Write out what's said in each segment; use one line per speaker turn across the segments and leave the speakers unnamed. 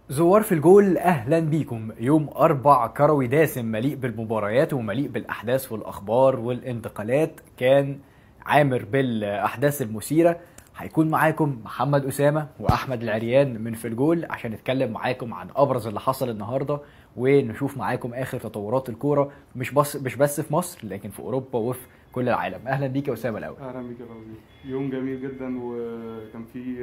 زوار في الجول اهلا بيكم يوم اربع كروي دسم مليء بالمباريات ومليء بالاحداث والاخبار والانتقالات كان عامر بالاحداث المثيره هيكون معاكم محمد اسامه واحمد العريان من في الجول عشان نتكلم معاكم عن ابرز اللي حصل النهارده ونشوف معاكم اخر تطورات الكوره مش بس مش بس في مصر لكن في اوروبا وفي كل العالم اهلا بيك يا اسامه الاول
اهلا بيك يا فوزي يوم جميل جدا وكان فيه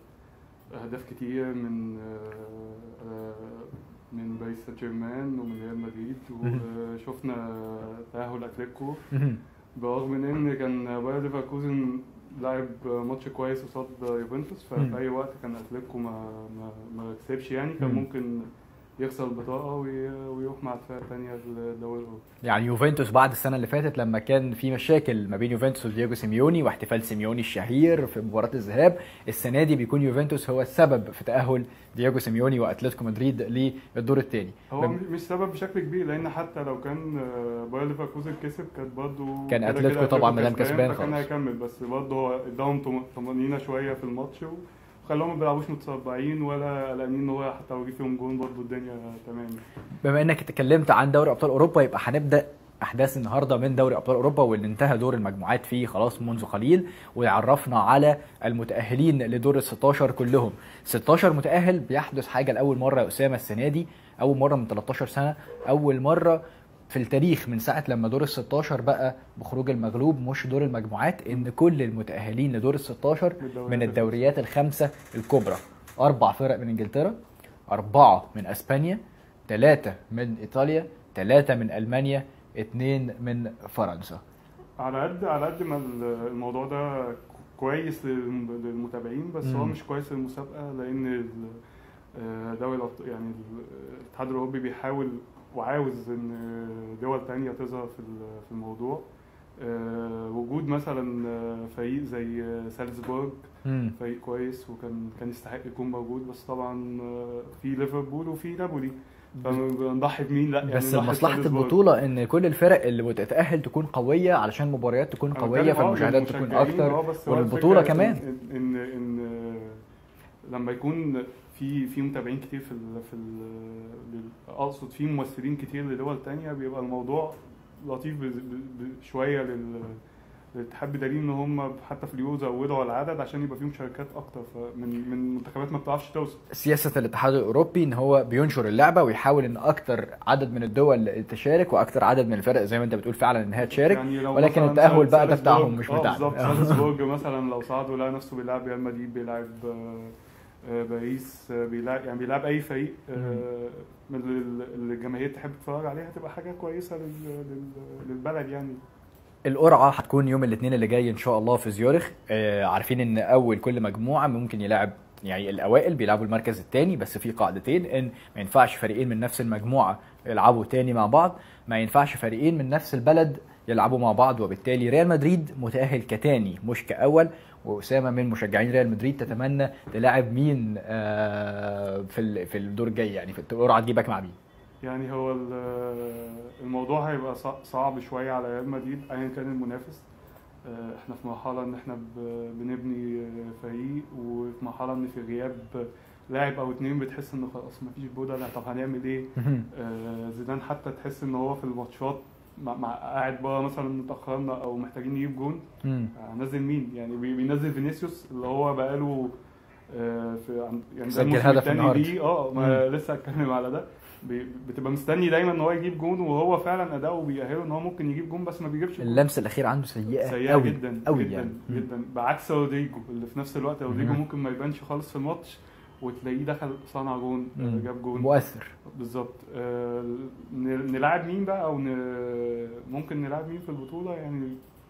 آه، اهداف كتير من آه، آه، من باريس سان جيرمان ومن ريال مدريد وشفنا تاهل اتلتيكو برغم من ان كان باير ليفركوزن لعب ماتش كويس قصاد يوفنتوس ففي اي وقت كان اتلتيكو ما ما ما كسبش يعني كان
مم.
ممكن يخسر البطاقه وي- ويروح مع الفرق الثانيه للدوري الاوروبي
يعني يوفنتوس بعد السنه اللي فاتت لما كان في مشاكل ما بين يوفنتوس ودييجو سيميوني واحتفال سيميوني الشهير في مباراه الذهاب السنه دي بيكون يوفنتوس هو السبب في تاهل دييجو سيميوني واتلتيكو مدريد للدور الثاني
هو مش سبب بشكل كبير لان حتى لو كان آه، باير ليفركوزن كسب كانت برضه
كان
كده
أتلتيكو
كده
طبعاً
أتلتيكو
مادام كسبان
فكان
خلاص.
هيكمل بس برضه هو اداهم طم- طمانينه شويه في الماتش وخلاهم ما بيلعبوش متصربعين ولا قلقانين ان هو حتى لو جه فيهم جون برضه الدنيا تمام
بما انك اتكلمت عن دوري ابطال اوروبا يبقى هنبدا احداث النهارده من دوري ابطال اوروبا واللي انتهى دور المجموعات فيه خلاص منذ قليل ويعرفنا على المتاهلين لدور ال 16 كلهم 16 متاهل بيحدث حاجه لاول مره يا اسامه السنه دي اول مره من 13 سنه اول مره في التاريخ من ساعه لما دور ال 16 بقى بخروج المغلوب مش دور المجموعات ان كل المتاهلين لدور ال 16 من الدوريات الخمسه الكبرى اربع فرق من انجلترا اربعه من اسبانيا ثلاثه من ايطاليا ثلاثه من المانيا اثنين من فرنسا
على قد على قد ما ال- الموضوع ده كويس للم- للمتابعين بس هو
مم.
مش كويس للمسابقه لان ال- آه، دوري الأبط- يعني ال- الاتحاد الاوروبي بيحاول وعاوز ان دول تانية تظهر في ال- في الموضوع آه، وجود مثلا آه، فريق زي آه، سالزبورج
مم.
فريق كويس وكان كان يستحق يكون موجود بس طبعا آه، في ليفربول وفي نابولي فنضحي بمين لا يعني
بس
نضحي
مصلحه
بسالزبورج.
البطوله ان كل الفرق اللي بتتاهل تكون قويه علشان المباريات تكون
أنا
قويه
بتكلم آه
فالمشاهدات تكون
للمشجعين،
اكتر
آه، بس هو
وللبطوله
الفكرة
كمان
ان ان, إن آه، لما يكون في في متابعين كتير في ال في ال لل- اقصد في ممثلين كتير لدول تانية بيبقى الموضوع لطيف ب- ب- ب- شويه لل للاتحاد بدليل ان هم حتى في اليورو زودوا على العدد عشان يبقى في مشاركات اكتر فمن من منتخبات ما بتعرفش توصل
سياسه الاتحاد الاوروبي ان هو بينشر اللعبه ويحاول ان اكتر عدد من الدول تشارك واكتر عدد من الفرق زي ما انت بتقول فعلا ان هي تشارك
لو
ولكن
مثلاً
التأهل بقى ده
سالزبورج-
بتاعهم مش
آه،
بتاعنا.
بالظبط سالزبورج مثلا لو صعد ولقى نفسه بيلعب ريال مدريد بيلعب آه، آه، باريس آه، بيلعب يعني بيلعب اي فريق آه، من ال- اللي الجماهير تحب تتفرج عليها هتبقى حاجه كويسه لل- لل- للبلد يعني
القرعه هتكون يوم الاثنين اللي جاي ان شاء الله في زيورخ آه عارفين ان اول كل مجموعه ممكن يلعب يعني الاوائل بيلعبوا المركز الثاني بس في قاعدتين ان ما ينفعش فريقين من نفس المجموعه يلعبوا تاني مع بعض ما ينفعش فريقين من نفس البلد يلعبوا مع بعض وبالتالي ريال مدريد متاهل كتاني مش كاول واسامه من مشجعين ريال مدريد تتمنى تلاعب مين آه في ال- في الدور الجاي يعني في القرعه تجيبك مع مين
يعني هو ال- الموضوع هيبقى صع- صعب شويه على ريال مدريد ايا كان المنافس آه، احنا في مرحله ان احنا ب- بنبني آه، فريق وفي مرحله ان في غياب لاعب او اتنين بتحس ان خلاص مفيش بودا لا طب هنعمل ايه آه، زيدان حتى تحس ان هو في الماتشات مع, مع قاعد بره مثلا متاخرنا او محتاجين نجيب جون
مم.
هنزل مين يعني بي- بينزل فينيسيوس اللي هو بقاله آه، في عن- يعني ده
سجل
الموسم
هدف
التاني
النهاردة.
ليه اه ما لسه هتكلم على ده بي- بتبقى مستني دايما ان هو يجيب جون وهو فعلا اداؤه بيأهله ان هو ممكن يجيب جون بس ما بيجيبش جون
اللمسه الاخيره عنده سيئه
سيئة
قوي
جدا
قوي
جدا
يعني مم.
جدا بعكس رودريجو اللي في نفس الوقت رودريجو
مم.
ممكن ما يبانش خالص في الماتش وتلاقيه دخل صنع جون آه،
مم.
جاب جون
مؤثر
بالظبط آه، ن- نلعب مين بقى او ن- ممكن نلعب مين في البطوله يعني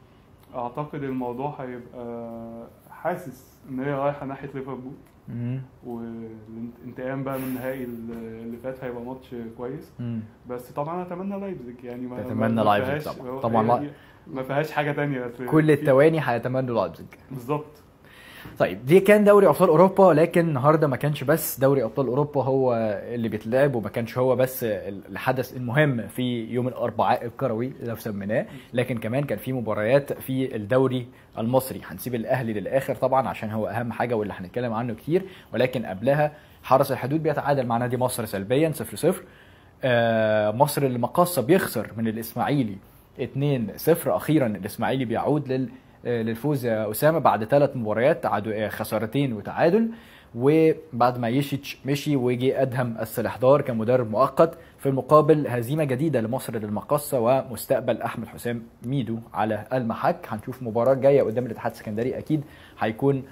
اعتقد الموضوع هيبقى حاسس ان هي رايحه ناحيه ليفربول
مم.
والانتقام بقى من النهائي اللي فات هيبقى ماتش كويس
مم.
بس طبعا اتمنى لايبزيج يعني ما
تتمنى
ما
لايبزيج
فيهاش-
طبعاً.
هو-
طبعاً
هي
لا-
دي- ما فيهاش حاجه تانية في-
كل
في-
التواني هيتمنوا لايبزيج
بالظبط
طيب دي كان دوري ابطال اوروبا لكن النهارده ما كانش بس دوري ابطال اوروبا هو اللي بيتلعب وما كانش هو بس الحدث المهم في يوم الاربعاء الكروي لو سميناه لكن كمان كان في مباريات في الدوري المصري هنسيب الاهلي للاخر طبعا عشان هو اهم حاجه واللي هنتكلم عنه كتير ولكن قبلها حرس الحدود بيتعادل مع نادي مصر سلبيا 0 0 آه، مصر المقاصة بيخسر من الإسماعيلي 2 0 أخيرا الإسماعيلي بيعود لل آه، للفوز يا أسامة بعد ثلاث مباريات تعادل آه، خسارتين وتعادل وبعد ما يشيتش مشي وجي أدهم السلحدار كمدرب مؤقت في المقابل هزيمة جديدة لمصر للمقاصة ومستقبل أحمد حسام ميدو على المحك هنشوف مباراة جاية قدام الاتحاد السكندري أكيد هيكون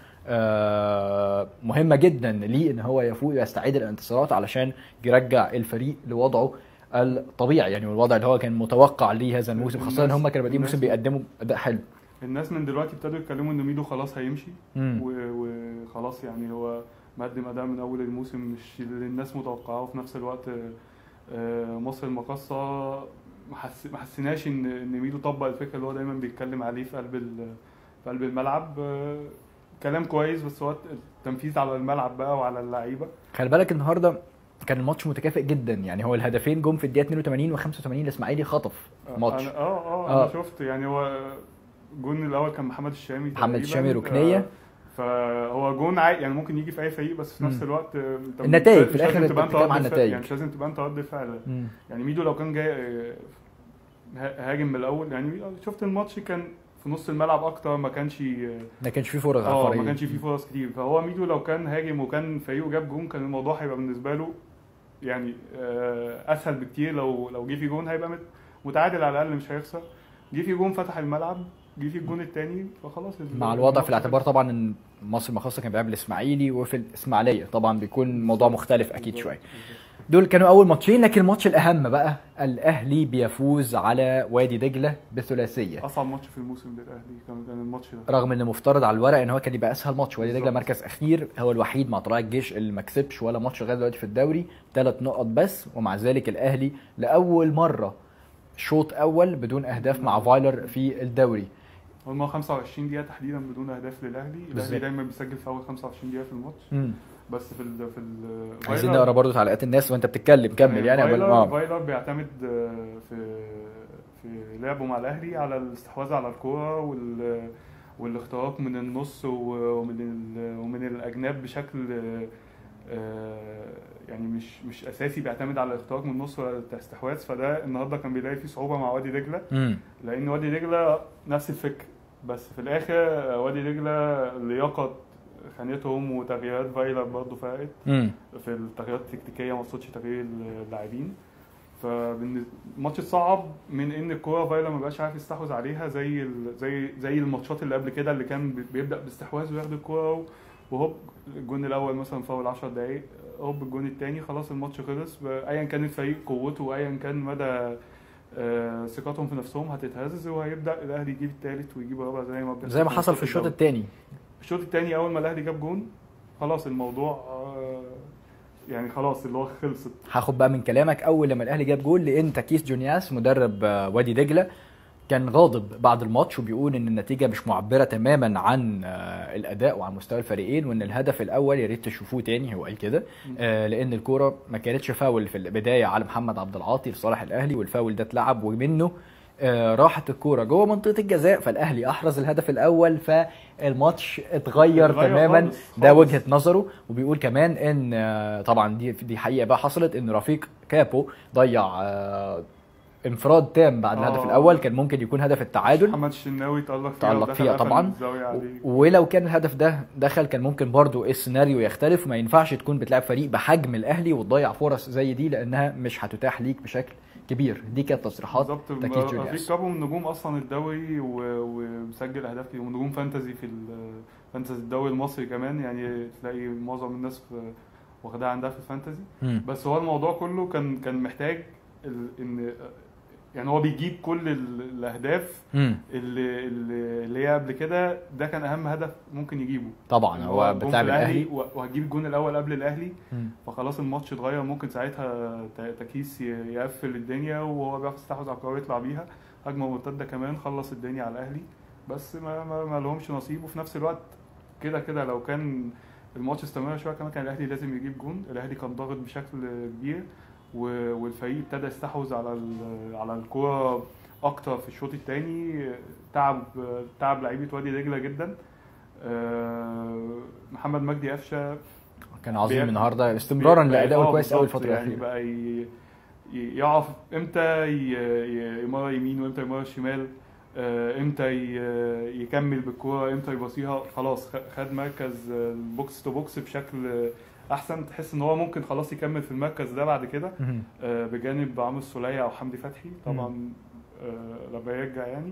آه، مهمة جدا ليه ان هو يفوق ويستعيد الانتصارات علشان يرجع الفريق لوضعه الطبيعي يعني والوضع اللي هو كان متوقع ليه هذا الموسم خاصة ان هم كانوا بادئين الموسم بيقدموا اداء حلو
الناس من دلوقتي ابتدوا يتكلموا ان ميدو خلاص هيمشي
مم.
و- وخلاص يعني هو مقدم اداء من اول الموسم مش اللي الناس متوقعاه وفي نفس الوقت آه، مصر المقاصة ما حس- ما حسيناش ان ان ميدو طبق الفكره اللي هو دايما بيتكلم عليه في قلب ال- في قلب الملعب آه، كلام كويس بس هو التنفيذ على الملعب بقى وعلى اللعيبه
خلي بالك النهارده كان الماتش متكافئ جدا يعني هو الهدفين جم في الدقيقة 82 و85 الاسماعيلي خطف ماتش
أنا- اه اه
آه.
انا شفت يعني هو الجون الاول كان محمد الشامي
محمد
تقريباً.
الشامي ركنية.
آه، فهو جون عادي يعني ممكن يجي في اي فريق بس في نفس
مم.
الوقت آه، انت
النتائج
مش
في
لازم
الآخر أنت
تبقى انت
بتتكلم
رد
عن
فعل-
النتائج.
يعني مش لازم تبقى انت رد فعل
مم.
يعني ميدو لو كان جاي آه، ها- هاجم من الاول يعني شفت الماتش كان في نص الملعب اكتر ما كانش آه،
ما كانش فيه فرص
اه
عفارية
ما كانش فيه فرص كتير فهو ميدو لو كان هاجم وكان فريقه جاب جون كان الموضوع هيبقى بالنسبه له يعني آه، اسهل بكتير لو لو جه في جون هيبقى مت- متعادل على الاقل مش هيخسر جه في جون فتح الملعب جه في الجون الثاني فخلاص
مع الوضع في الاعتبار طبعا ان مصر المقاصة كان بيلعب الاسماعيلي وفي الاسماعيليه طبعا بيكون الموضوع مختلف اكيد شويه دول كانوا اول ماتشين لكن الماتش الاهم بقى الاهلي بيفوز على وادي دجله بثلاثيه
اصعب ماتش في الموسم للاهلي كان كان الماتش ده
رغم ان مفترض على الورق ان هو كان يبقى اسهل ماتش وادي دجله
بالظبط.
مركز اخير هو الوحيد مع طلائع الجيش اللي ما كسبش ولا ماتش لغايه دلوقتي في الدوري ثلاث نقط بس ومع ذلك الاهلي لاول مره شوط اول بدون اهداف مع فايلر في الدوري
هم 25 دقيقه تحديدا بدون اهداف للاهلي
بالظبط.
الاهلي دايما بيسجل في اول 25 دقيقه في الماتش
مم.
بس في ال في ال
عايزين
فايلر-
نقرا برضه تعليقات الناس وانت بتتكلم كمل يعني قبل
فايلر,
ما
فايلر بيعتمد آه، في في لعبه مع الاهلي على الاستحواذ على الكوره وال والاختراق من النص و- ومن ال- ومن الاجناب بشكل آه، يعني مش مش اساسي بيعتمد على الاختراق من النص ولا الاستحواذ فده النهارده كان بيلاقي فيه صعوبه مع وادي دجله
مم.
لان وادي دجله نفس الفكر بس في الاخر آه، وادي دجله لياقه خانتهم وتغييرات فايلر برضه فرقت
مم.
في التغييرات التكتيكيه ما اقصدش تغيير اللاعبين فالماتش صعب من ان الكوره فايلر ما بقاش عارف يستحوذ عليها زي ال... زي زي الماتشات اللي قبل كده اللي كان بي- بيبدا باستحواذ وياخد الكوره وهوب الجون الاول مثلا في اول 10 دقائق هوب الجون الثاني خلاص الماتش خلص ايا كان الفريق قوته وايا كان مدى آه، ثقتهم في نفسهم هتتهز وهيبدا الاهلي يجيب الثالث ويجيب الرابع زي ما بيحصل
زي ما حصل في الشوط
الدوري.
الثاني
الشوط الثاني اول ما الاهلي جاب جون خلاص الموضوع آه، يعني خلاص اللي هو خلصت
هاخد بقى من كلامك اول لما الاهلي جاب جول لان تكيس جونياس مدرب آه، وادي دجله كان غاضب بعد الماتش وبيقول ان النتيجه مش معبره تماما عن آه، الاداء وعن مستوى الفريقين وان الهدف الاول يا ريت تشوفوه تاني هو قال كده آه، لان الكوره ما كانتش فاول في البدايه على محمد عبد العاطي لصالح الاهلي والفاول ده اتلعب ومنه آه، راحت الكوره جوه منطقه الجزاء فالاهلي احرز الهدف الاول فالماتش اتغير
اتغير
تماما
خالص،
ده
خالص.
وجهه نظره وبيقول كمان ان آه، طبعا دي دي حقيقه بقى حصلت ان رفيق كابو ضيع آه، انفراد تام بعد الهدف
آه.
الاول كان ممكن يكون هدف التعادل
محمد الشناوي تألق فيها
تألق
ودخل
فيها
قفل
طبعا.
الزاوية عليه.
ولو كان الهدف ده دخل كان ممكن برضو السيناريو يختلف وما ينفعش تكون بتلعب فريق بحجم الاهلي وتضيع فرص زي دي لانها مش هتتاح ليك بشكل كبير دي كانت تصريحات
بالظبط
تكيس
رفيق
جونياس
كابو من نجوم اصلا الدوري و- ومسجل اهداف كتير ونجوم فانتزي في ال- فانتزي الدوري المصري كمان يعني تلاقي معظم الناس في- واخداها عندها في الفانتزي
مم.
بس هو الموضوع كله كان كان محتاج ال- ان يعني هو بيجيب كل ال- الاهداف
مم.
اللي اللي اللي هي قبل كده ده كان اهم هدف ممكن يجيبه
طبعا
إن
هو
الجون في
بتلعب الاهلي
و- وهتجيب الجون الاول قبل الاهلي
مم.
فخلاص الماتش اتغير ممكن ساعتها ت- تكيس ي- يقفل الدنيا وهو بيعرف يستحوذ على الكوره ويطلع بيها هجمه مرتده كمان خلص الدنيا على الاهلي بس ما ما, ما لهمش نصيب وفي نفس الوقت كده كده لو كان الماتش استمر شويه كمان كان الاهلي لازم يجيب جون الاهلي كان ضاغط بشكل كبير و- والفريق ابتدى يستحوذ على ال- على الكوره اكتر في الشوط الثاني تعب تعب لعيبه وادي دجله جدا آه، محمد مجدي قفشه
كان كان عظيم
بي-
النهارده استمرارا
بي-
لادائه
آه
الكويس قوي
بالظبط،
الفتره
يعني
الاخيره
بقى ي- ي- يعرف امتى ي- ي- يمر يمين وامتى يمر شمال آه، امتى ي- يكمل بالكوره امتى يبصيها خلاص خ- خد مركز آه، البوكس تو بوكس بشكل آه، احسن تحس ان هو ممكن خلاص يكمل في المركز ده بعد كده
مهم.
آه، بجانب عمرو السولية او حمدي فتحي طبعا آه، لما يرجع يعني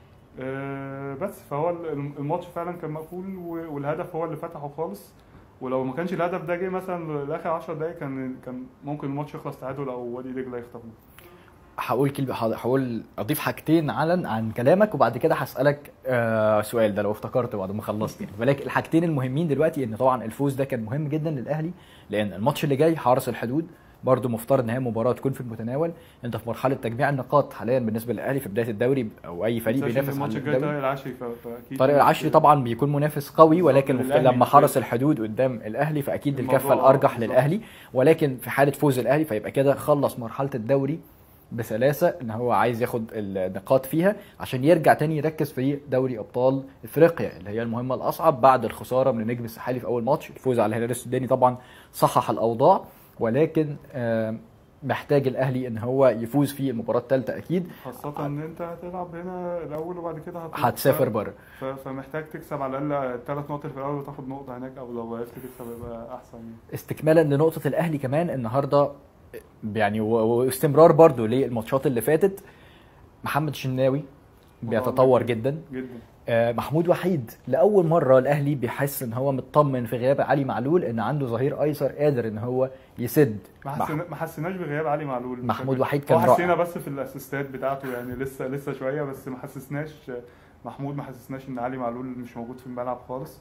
آه، بس فهو ال- الماتش فعلا كان مقفول و- والهدف هو اللي فتحه خالص ولو ما كانش الهدف ده جه مثلا لاخر 10 دقايق كان كان ممكن الماتش يخلص تعادل او وادي دجله يخطفه
هقول كلمه هقول اضيف حاجتين على عن كلامك وبعد كده هسالك آه سؤال ده لو افتكرت بعد ما خلصت يعني ولكن الحاجتين المهمين دلوقتي ان طبعا الفوز ده كان مهم جدا للاهلي لان الماتش اللي جاي حرس الحدود برضه مفترض ان هي مباراه تكون في المتناول انت في مرحله تجميع النقاط حاليا بالنسبه للاهلي في بدايه الدوري او اي فريق
متنساش إن
بينافس على
الماتش الجاي
الدوري
طارق العشري ف- فاكيد
طارق العشري طبعا بيكون منافس قوي ولكن
بالظبط،
مفت-
الأهلي
لما حرس
بالذات.
الحدود قدام الاهلي فاكيد
الموضوع
الكفه الارجح
بالظبط.
للاهلي ولكن في حاله فوز الاهلي فيبقى كده خلص مرحله الدوري بسلاسه ان هو عايز ياخد النقاط فيها عشان يرجع تاني يركز في دوري ابطال افريقيا اللي هي المهمه الاصعب بعد الخساره من النجم الساحلي في اول ماتش الفوز على الهلال السوداني طبعا صحح الاوضاع ولكن آه، محتاج الاهلي ان هو يفوز في المباراه الثالثه اكيد
خاصة ان انت هتلعب هنا الاول وبعد كده هتروح.
هتسافر بره
ف- فمحتاج تكسب على الاقل الثلاث نقط اللي في الاول وتاخد نقطة هناك او لو عرفت تكسب يبقى احسن يعني.
استكمالا لنقطة الأهلي كمان النهاردة يعني و- واستمرار برضو للماتشات اللي فاتت محمد شناوي بيتطور جدا
جدا
آه، محمود وحيد لأول مرة الأهلي بيحس إن هو مطمن في غياب علي معلول إن عنده ظهير أيسر قادر إن هو يسد
ما
مح-
حسنا- ما حسيناش بغياب علي معلول
محمود
بشكل-
وحيد كان
هو حسينا
رائع.
بس في الاسيستات بتاعته يعني لسه لسه شويه بس ما حسسناش محمود ما حسسناش ان علي معلول مش موجود في الملعب خالص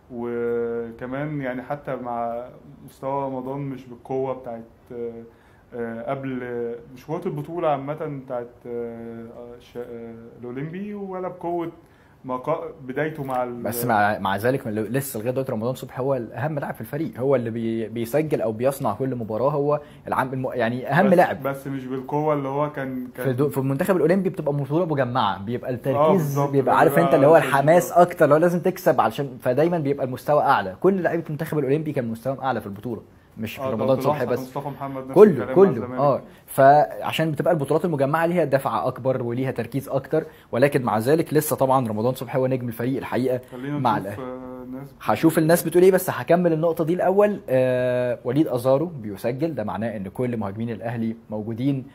وكمان يعني حتى مع مستوى رمضان مش بالقوه بتاعت آه، آه، قبل مش قوه البطوله عامه بتاعت آه، ش- آه، الاولمبي ولا بقوه ما قا- بدايته مع ال-
بس مع مع ذلك من لسه لغايه دلوقتي رمضان صبحي هو الاهم لاعب في الفريق هو اللي بي بيسجل او بيصنع كل مباراه هو العام الم... يعني اهم
بس
لاعب
بس مش بالقوه اللي هو كان
في,
كان
دو في المنتخب الاولمبي بتبقى بطوله مجمعه بيبقى
آه،
التركيز
بالظبط،
بيبقى عارف
بيبقى
انت اللي هو
تركيز،
الحماس
آه.
اكتر اللي هو لازم تكسب علشان فدايما بيبقى المستوى اعلى كل لعيبه المنتخب الاولمبي كان مستواهم اعلى في البطوله مش في
آه،
رمضان
لو تلاحظ
صبحي
على
بس
مصطفى محمد نفس
كله
الكلام مع
كله
الزمالك.
اه فعشان بتبقى البطولات المجمعه ليها دفعه اكبر وليها تركيز اكتر ولكن مع ذلك لسه طبعا رمضان صبحي هو نجم الفريق الحقيقه
خلينا
مع
نشوف
الأهلي.
آه، الناس
هشوف الناس بتقول ايه بس هكمل النقطه دي الاول آه وليد ازارو بيسجل ده معناه ان كل مهاجمين الاهلي موجودين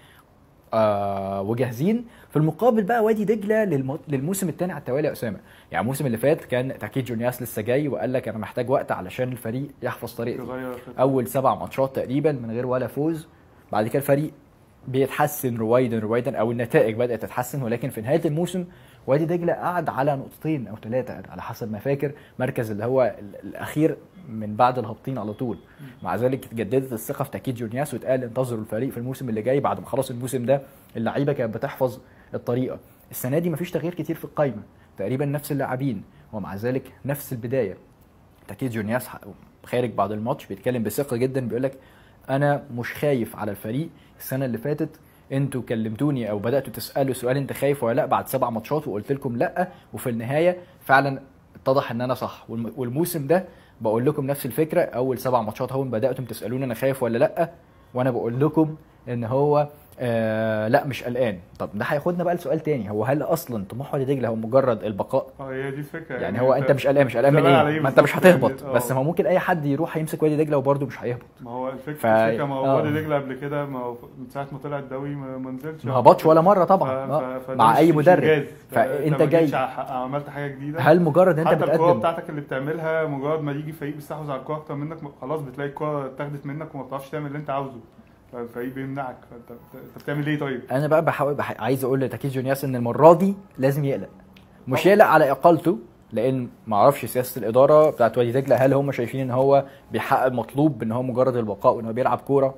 آه وجاهزين في المقابل بقى وادي دجله للم... للموسم الثاني على التوالي يا اسامه يعني الموسم اللي فات كان تاكيد جونياس لسه جاي وقال لك انا محتاج وقت علشان الفريق يحفظ طريقتي
تغير خطة.
اول سبع ماتشات تقريبا من غير ولا فوز بعد كده الفريق بيتحسن رويدا رويدا او النتائج بدات تتحسن ولكن في نهايه الموسم وادي دجله قعد على نقطتين او ثلاثه على حسب ما فاكر مركز اللي هو ال- الاخير من بعد الهابطين على طول مع ذلك اتجددت الثقه في تاكيد جونياس واتقال انتظروا الفريق في الموسم اللي جاي بعد ما خلاص الموسم ده اللعيبه كانت بتحفظ الطريقه السنه دي مفيش تغيير كتير في القايمه تقريبا نفس اللاعبين ومع ذلك نفس البدايه تاكيد جونياس ح- خارج بعد الماتش بيتكلم بثقه جدا بيقول لك انا مش خايف على الفريق السنه اللي فاتت انتوا كلمتوني او بداتوا تسالوا سؤال انت خايف ولا لا بعد سبع ماتشات وقلت لكم لا وفي النهايه فعلا اتضح ان انا صح والم- والموسم ده بقول لكم نفس الفكره اول سبع ماتشات اهو بداتم تسالوني انا خايف ولا لا وانا بقول لكم ان هو آه لا مش قلقان طب ده هياخدنا بقى لسؤال تاني هو هل اصلا طموح وادي دجله هو مجرد البقاء
اه هي دي الفكره
يعني هو انت مش قلقان مش قلقان
ده
من
اللي على
ايه
إيه
ما انت مش
بالظبط يعني،
هتهبط
آه.
بس ما هو ممكن اي حد يروح هيمسك وادي دجله وبرده مش هيهبط
ما هو الفكره
ف-
الفكره ما هو
آه.
وادي دجله قبل كده ما هو من ساعه ما طلع الدوري ما ما نزلش
ما هبطش ولا مره طبعا
ف-
آه.
ف- فده
مع
مش-
اي
مش
مدرب
إنجاز.
فانت
ما
جاي
جيتش ع- عملت حاجه جديده
هل مجرد ان انت
حتى الكوره
بتقدم
بتاعتك اللي بتعملها مجرد ما يجي فريق بيستحوذ على الكوره اكتر منك خلاص بتلاقي الكوره اتاخدت منك وما بتعرفش تعمل اللي انت عاوزه فالفريق بيمنعك فانت انت بتعمل ايه طيب؟
انا بقى بحاول بح... عايز اقول لتاكيد جونياس ان المره دي لازم يقلق مش يقلق على اقالته لان ما اعرفش سياسه الاداره بتاعت وادي دجله هل هم شايفين ان هو بيحقق المطلوب ان هو مجرد البقاء وان هو بيلعب كوره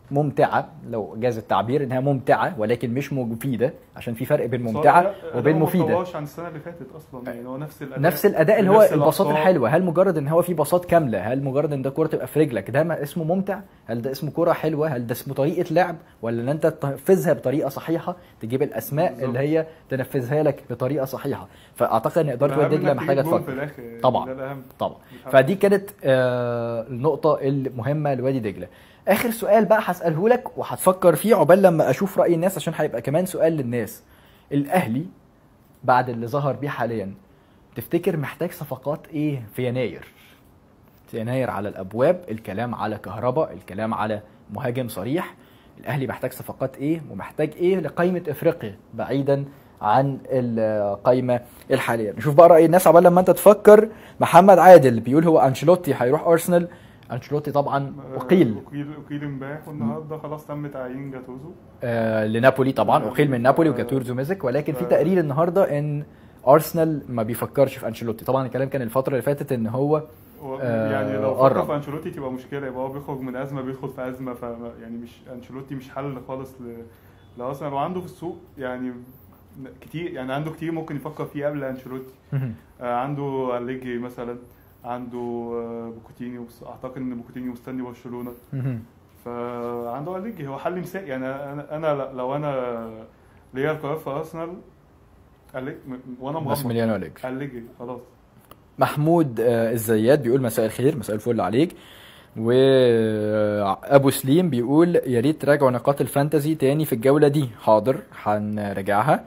ممتعه لو جاز التعبير انها ممتعه ولكن مش مفيده عشان في فرق بين
بس هو
ممتعه
لا،
وبين
هو ما
مفيده
اتطورش عن السنه اللي فاتت اصلا يعني هو نفس الاداء
نفس الاداء اللي هو
بنفس
الباصات
الأخطاء.
الحلوه هل مجرد ان هو في باصات كامله هل مجرد ان ده كوره تبقى في رجلك ده ما اسمه ممتع هل ده اسمه كوره حلوه هل ده اسمه طريقه لعب ولا ان انت تنفذها بطريقه صحيحه تجيب الاسماء
بالظبط.
اللي هي تنفذها لك بطريقه صحيحه فاعتقد ان اداره
الأهم
وادي دجله
إنك
محتاجه
تجيب جون
تفكر
في الاخر يعني
طبعاً.
ده الاهم
طبعا
مش
فدي كانت آه، النقطة المهمة لوادي دجلة آخر سؤال بقى هسأله لك وهتفكر فيه عقبال لما أشوف رأي الناس عشان هيبقى كمان سؤال للناس الأهلي بعد اللي ظهر بيه حاليا تفتكر محتاج صفقات إيه في يناير؟ في يناير على الأبواب الكلام على كهرباء الكلام على مهاجم صريح الأهلي محتاج صفقات إيه ومحتاج إيه لقائمة إفريقيا بعيدا عن القائمة الحالية نشوف بقى رأي الناس عقبال لما أنت تفكر محمد عادل بيقول هو أنشيلوتي هيروح أرسنال أنشيلوتي طبعا أقيل
اقيل اقيل امبارح والنهارده خلاص تم تعيين جاتوزو
آه لنابولي طبعا أقيل من نابولي وجاتورزو ميزك ولكن في تقرير النهارده إن أرسنال ما بيفكرش في أنشيلوتي طبعا الكلام كان الفترة اللي فاتت إن هو
هو
آه،
يعني لو
قرب.
فكر في انشيلوتي تبقى مشكله يبقى هو بيخرج من ازمه بيدخل في ازمه ف يعني مش انشيلوتي مش حل خالص ل لارسنال وعنده في السوق يعني كتير يعني عنده كتير ممكن يفكر فيه قبل انشيلوتي آه، عنده أليجري مثلا عنده آه، بوكوتينيو بس اعتقد ان بوكوتينيو مستني برشلونه فعنده أليجري هو حل مثالي يعني انا انا لو انا ليا القرار في ارسنال أليج- وانا
بس
مغمض
مليان أليجري
أليجري خلاص
محمود آه، الزيات بيقول مساء الخير مساء الفل عليك وابو سليم بيقول يا ريت تراجعوا نقاط الفانتزي تاني في الجوله دي حاضر هنراجعها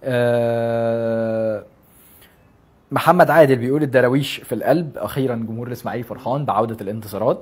آه، محمد عادل بيقول الدراويش في القلب اخيرا جمهور الاسماعيلي فرحان بعوده الانتصارات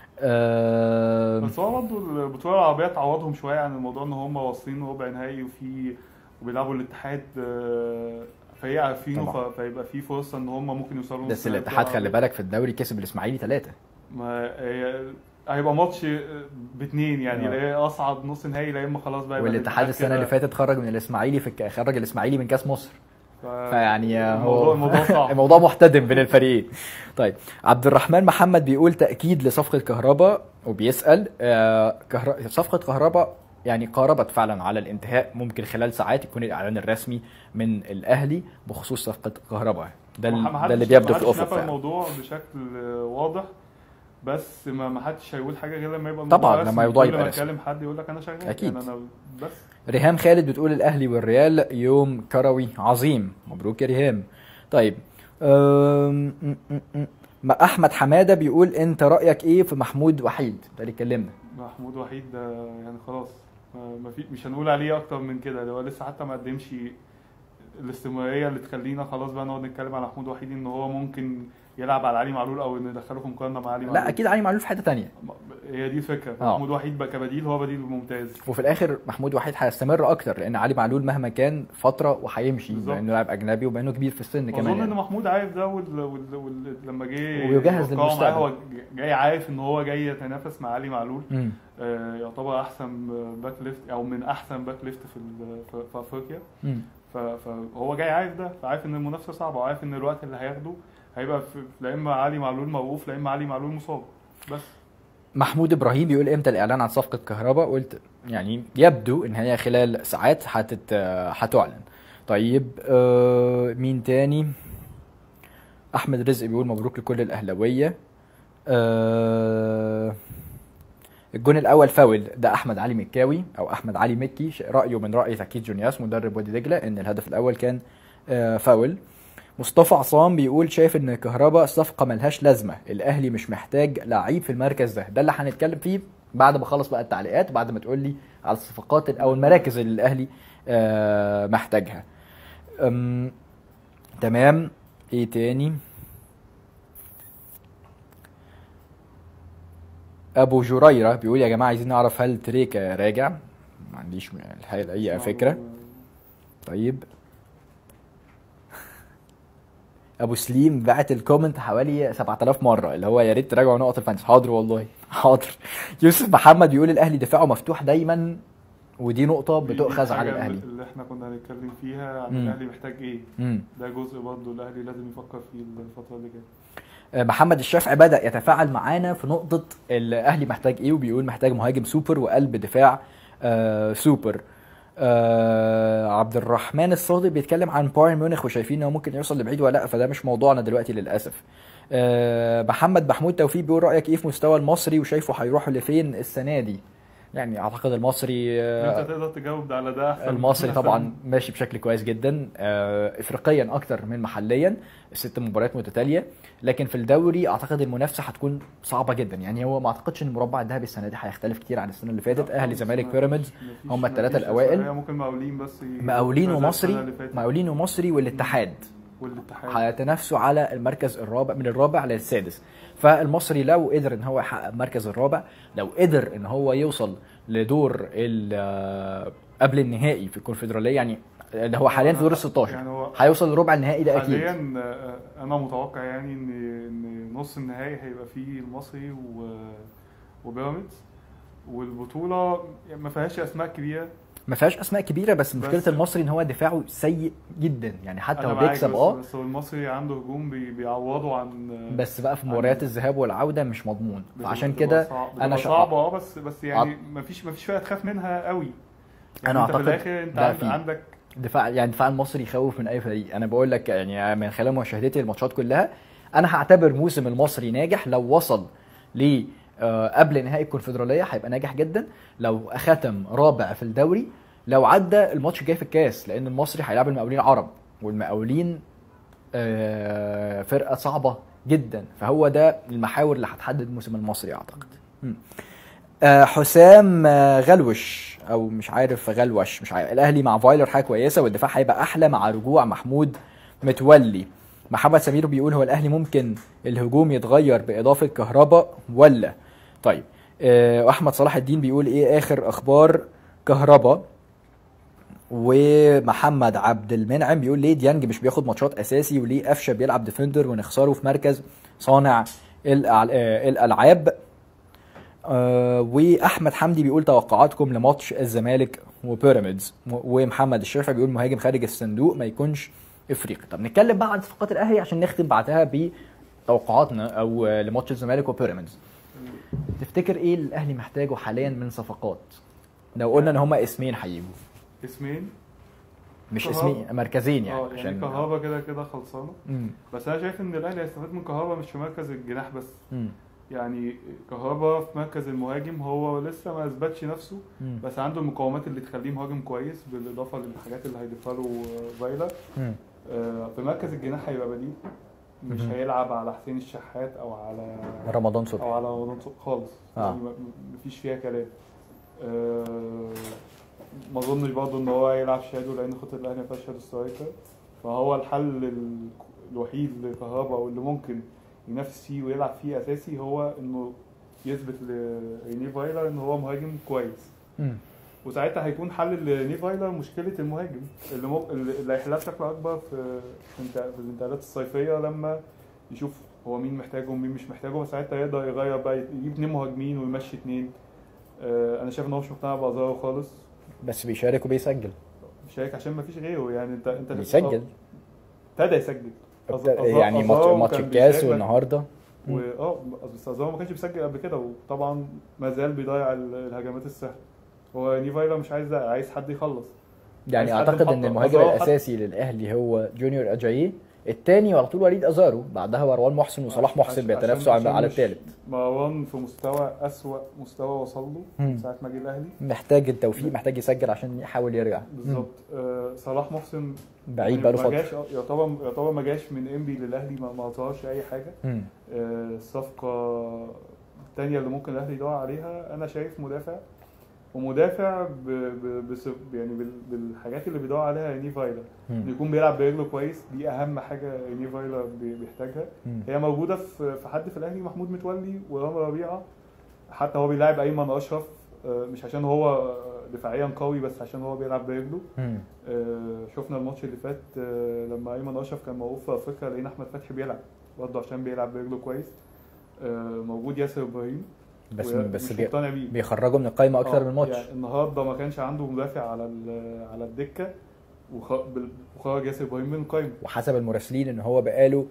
آه،
بس هو برضه البطوله العربيه تعوضهم شويه عن الموضوع ان هم واصلين ربع نهائي وفي وبيلعبوا الاتحاد آه، فريق عارفينه
طبعا.
ف- فيبقى في فرصه ان هم ممكن يوصلوا نص
بس
نهائي
الاتحاد
البطولة
خلي بالك في الدوري كسب الاسماعيلي ثلاثه
ما هي- هيبقى ماتش باتنين يعني
آه.
لا اصعد نص نهائي لا اما خلاص بقى يبقى
والاتحاد السنه اللي
كده.
فاتت خرج من الاسماعيلي في الك- خرج الاسماعيلي من كاس مصر
ف...
فيعني
الموضوع
هو
الموضوع صعب
الموضوع محتدم بين الفريقين طيب عبد الرحمن محمد بيقول تاكيد لصفقه كهرباء وبيسال آه كهر... صفقه كهرباء يعني قاربت فعلا على الانتهاء ممكن خلال ساعات يكون الاعلان الرسمي من الاهلي بخصوص صفقه كهرباء ده, ال-
ما
ده اللي
حدش-
بيبدو
ما
في
حدش
الافق
نفى
فعلا
الموضوع بشكل واضح بس ما ما حدش هيقول حاجه غير لما يبقى الموضوع
طبعاً،
رسمي.
لما الموضوع
كل
يبقى
ما
رسمي.
اتكلم حد يقول لك انا شغال
أكيد.
يعني انا بس
ريهام خالد بتقول الاهلي والريال يوم كروي عظيم مبروك يا ريهام طيب أم... م- م- م. ما احمد حماده بيقول انت رايك ايه في محمود وحيد ده اللي اتكلمنا
محمود وحيد ده يعني خلاص ما ما في مش هنقول عليه اكتر من كده ده هو لسه حتى ما قدمش الاستمراريه اللي تخلينا خلاص بقى نقعد نتكلم على محمود وحيد ان هو ممكن يلعب على علي معلول او ندخله في مقارنه مع علي معلول
لا اكيد علي معلول في حته تانية
هي دي الفكره
آه.
محمود وحيد بقى كبديل هو بديل ممتاز
وفي الاخر محمود وحيد هيستمر اكتر لان علي معلول مهما كان فتره وهيمشي
بالظبط.
بما انه لاعب اجنبي وبما انه كبير في السن كمان
اظن ان
يعني.
محمود عارف ده وال... وال... وال... لما جه
وبيجهز
يوقعوا معاه،
للمستقبل.
هو جاي عارف ان هو جاي يتنافس مع علي معلول
مم.
آه، يعتبر احسن باك ليفت او من احسن باك ليفت في ال- في- في افريقيا
مم.
ف- فهو جاي عارف ده فعارف ان المنافسه صعبه وعارف ان الوقت اللي هياخده هيبقى في لا اما علي معلول موقوف لا اما علي معلول مصاب بس
محمود ابراهيم بيقول امتى الاعلان عن صفقه كهرباء قلت يعني يبدو ان هي خلال ساعات هتت هتعلن طيب آه مين تاني احمد رزق بيقول مبروك لكل الاهلاويه آه الجون الاول فاول ده احمد علي مكاوي او احمد علي مكي ش- رايه من راي تاكيد جونياس مدرب وادي دجله ان الهدف الاول كان آه فاول مصطفى عصام بيقول شايف ان كهربا صفقه ملهاش لازمه الاهلي مش محتاج لعيب في المركز ده ده اللي هنتكلم فيه بعد ما اخلص بقى التعليقات بعد ما تقول لي على الصفقات او المراكز اللي الاهلي آه محتاجها أم، تمام ايه تاني ابو جريره بيقول يا جماعه عايزين نعرف هل تريكا راجع ما عنديش الحقيقه اي فكره طيب ابو سليم بعت الكومنت حوالي 7000 مره اللي هو يا ريت تراجعوا نقط الفانتسي حاضر والله حاضر يوسف محمد بيقول الاهلي دفاعه مفتوح دايما ودي نقطه
دي- دي
بتؤخذ على
الحاجة
الاهلي
اللي احنا كنا هنتكلم فيها عن
مم.
الاهلي محتاج ايه
امم
ده جزء برضه الاهلي لازم يفكر فيه الفتره اللي جايه
آه، محمد الشافعي بدا يتفاعل معانا في نقطه الاهلي محتاج ايه وبيقول محتاج مهاجم سوبر وقلب دفاع آه سوبر آه عبد الرحمن الصادق بيتكلم عن بايرن ميونخ وشايفين انه ممكن يوصل لبعيد ولا لا فده مش موضوعنا دلوقتي للاسف آه محمد محمود توفيق بيقول رايك ايه في مستوى المصري وشايفه هيروح لفين السنه دي يعني اعتقد المصري آه،
انت تقدر تجاوب على ده احسن
المصري
أحسن.
طبعا ماشي بشكل كويس جدا آه، افريقيا اكتر من محليا ست مباريات متتاليه لكن في الدوري اعتقد المنافسه هتكون صعبه جدا يعني هو ما اعتقدش ان المربع الذهبي السنه دي هيختلف كتير عن السنه اللي فاتت اهلي زمالك بيراميدز
مفيش-
هم الثلاثه
مفيش
الاوائل
إسرائيل، ممكن مقاولين بس ي-
مقاولين
زي
ومصري
السنة اللي فاتت.
مقاولين ومصري والاتحاد
والاتحاد
هيتنافسوا على المركز الرابع من الرابع للسادس فالمصري لو قدر ان هو يحقق المركز الرابع لو قدر ان هو يوصل لدور ال- قبل النهائي في الكونفدراليه يعني اللي هو حاليا في دور ال 16
يعني هو
هيوصل لربع النهائي ده اكيد
حاليا آه، انا متوقع يعني ان ان نص النهائي هيبقى فيه المصري و وبيراميدز والبطوله ما فيهاش اسماء كبيره
ما فيهاش اسماء كبيره بس مشكله
بس-
المصري ان هو دفاعه سيء جدا يعني حتى
أنا
هو
معاك،
بيكسب
بس-
اه
بس هو المصري عنده هجوم بي- بيعوضوا عن
بس بقى في
عن-
مباريات الذهاب والعوده مش مضمون فعشان
بتبقى
كده
صعب-
انا
بتبقى
شا-
صعبه اه بس بس يعني ما فيش ما فيش فرقه تخاف منها قوي يعني
أنا
انت في
أعتقد
الاخر انت
ده
عند-
فيه.
عندك
دفاع يعني دفاع المصري يخوف من اي فريق انا بقول لك يعني من خلال مشاهدتي للماتشات كلها انا هعتبر موسم المصري ناجح لو وصل ل آه، قبل نهائي الكونفدراليه هيبقى ناجح جدا لو ختم رابع في الدوري لو عدى الماتش الجاي في الكاس لان المصري هيلعب المقاولين العرب والمقاولين آه، فرقه صعبه جدا فهو ده المحاور اللي هتحدد موسم المصري اعتقد مم. آه، حسام آه، غلوش او مش عارف غلوش مش عارف الاهلي مع فايلر حاجه كويسه والدفاع هيبقى احلى مع رجوع محمود متولي محمد سمير بيقول هو الاهلي ممكن الهجوم يتغير باضافه كهرباء ولا طيب آه، واحمد صلاح الدين بيقول ايه اخر اخبار كهرباء ومحمد عبد المنعم بيقول ليه ديانج مش بياخد ماتشات اساسي وليه قفشه بيلعب ديفندر ونخسره في مركز صانع الأع- آه، الالعاب آه، واحمد حمدي بيقول توقعاتكم لماتش الزمالك وبيراميدز و- ومحمد الشافعي بيقول مهاجم خارج الصندوق ما يكونش افريقي طب نتكلم بقى عن صفقات الاهلي عشان نختم بعدها بتوقعاتنا او آه، لماتش الزمالك وبيراميدز تفتكر ايه اللي الاهلي محتاجه حاليا من صفقات لو قلنا ان هما اسمين هيجوا
اسمين
مش
كهربا.
اسمين مركزين يعني
اه يعني
عشان
كهربا كده كده خلصانه
مم.
بس انا شايف ان الاهلي هيستفاد من كهربا مش في مركز الجناح بس
مم.
يعني كهربا في مركز المهاجم هو لسه ما اثبتش نفسه
مم.
بس عنده المقومات اللي تخليه مهاجم كويس بالاضافه للحاجات اللي هيضيفها له فايلر
مم.
آه، في مركز الجناح هيبقى بديل مش
مهم.
هيلعب على حسين الشحات او على
رمضان
او
صبحي
على رمضان صبحي خالص
آه.
يعني م- مفيش فيها كلام آه، ما اظنش برضه ان هو يلعب شادو لان خطه الاهلي ما فيهاش شادو سترايكر فهو الحل ال- الوحيد لكهربا واللي ممكن ينافس فيه ويلعب فيه اساسي هو انه يثبت لريني فايلر ان هو مهاجم كويس
مم.
وساعتها هيكون حل لريني فايلر مشكله المهاجم اللي مو... اللي هيحلها بشكل اكبر في في انت- في الانتقالات الصيفيه لما يشوف هو مين محتاجه ومين مش محتاجه وساعتها يقدر يغير بقى يجيب اتنين مهاجمين ويمشي اتنين آه، انا شايف ان هو مش مقتنع بازارو خالص
بس بيشارك وبيسجل
شايك عشان ما فيش غيره يعني انت انت
بيسجل
ابتدى يسجل أز- أزار-
يعني ماتش
أزارو
ماتش
كان
الكاس
بيشارك
والنهارده
و... اه بس ازارو ما كانش بيسجل قبل كده وطبعا ما زال بيضيع ال- الهجمات السهله هو نيفايلا مش عايز ده عايز حد يخلص
يعني
عايز حد
اعتقد ان
محطة.
المهاجم
أزارو حط-
الاساسي للاهلي هو جونيور اجاييه الثاني على طول وليد ازارو بعدها مروان محسن وصلاح محسن
عشان-
بيتنافسوا
عشان-
على على
عشان
الثالث
مش- مروان في مستوى أسوأ مستوى وصل له
مم.
من ساعة ما جه الأهلي
محتاج التوفيق محتاج يسجل عشان يحاول يرجع
بالظبط آه صلاح محسن
بعيد
يعني
بقاله
ما
فتره
جاش آه، يعتبر يعتبر ما جاش من انبي للأهلي ما ما ظهرش أي حاجة
مم.
آه، الصفقة التانية اللي ممكن الأهلي يدور عليها أنا شايف مدافع ومدافع ب... ب... بس... يعني بال... بالحاجات اللي بيدور عليها ريني فايلر
مم.
إنه يكون بيلعب برجله كويس دي أهم حاجة ريني فايلر بي- بيحتاجها
مم.
هي موجوده في في حد في الاهلي محمود متولي ورامي ربيعه حتى هو بيلاعب ايمن اشرف آه، مش عشان هو آه، دفاعيا قوي بس عشان هو بيلعب برجله
مم.
آه، شفنا الماتش اللي فات آه، لما ايمن اشرف كان موقوف في افريقيا لقينا احمد فتحي بيلعب برضه عشان بيلعب برجله كويس آه، موجود ياسر ابراهيم
بس
ويا-
بس
مش
بي-
مقتنع بيه
بيخرجوا من القايمه اكتر
آه،
من ماتش
يعني النهارده ما كانش عنده مدافع على ال- على الدكه وخ- بال- وخرج ياسر ابراهيم من القايمه
وحسب المراسلين ان هو بقاله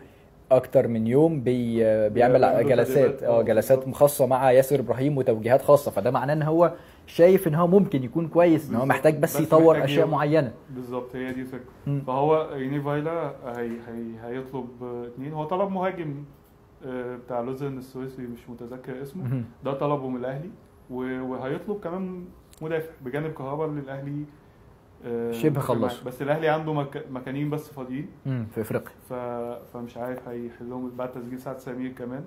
اكتر من يوم بي بيعمل
بيعمل
جلسات
تدريبات،
اه
آه،
جلسات
بالظبط.
خاصه مع ياسر ابراهيم وتوجيهات خاصه فده معناه ان هو شايف ان هو ممكن يكون كويس ان هو
بالظبط.
محتاج بس
بس
يطور
محتاج
اشياء
يوم.
معينه
بالظبط هي دي الفكره
مم.
فهو ريني فايلا هي هي هيطلب آه، اتنين هو طلب مهاجم آه، بتاع لوزن السويسري مش متذكر اسمه
مهم.
ده طلبه من الاهلي و- وهيطلب كمان مدافع بجانب كهربا اللي الاهلي آه،
شبه
متفق معاه.
خلصه.
بس الاهلي عنده مك... مكانين بس فاضيين
مم، في افريقيا
ف... فمش عارف هيحلهم بعد تسجيل سعد سمير كمان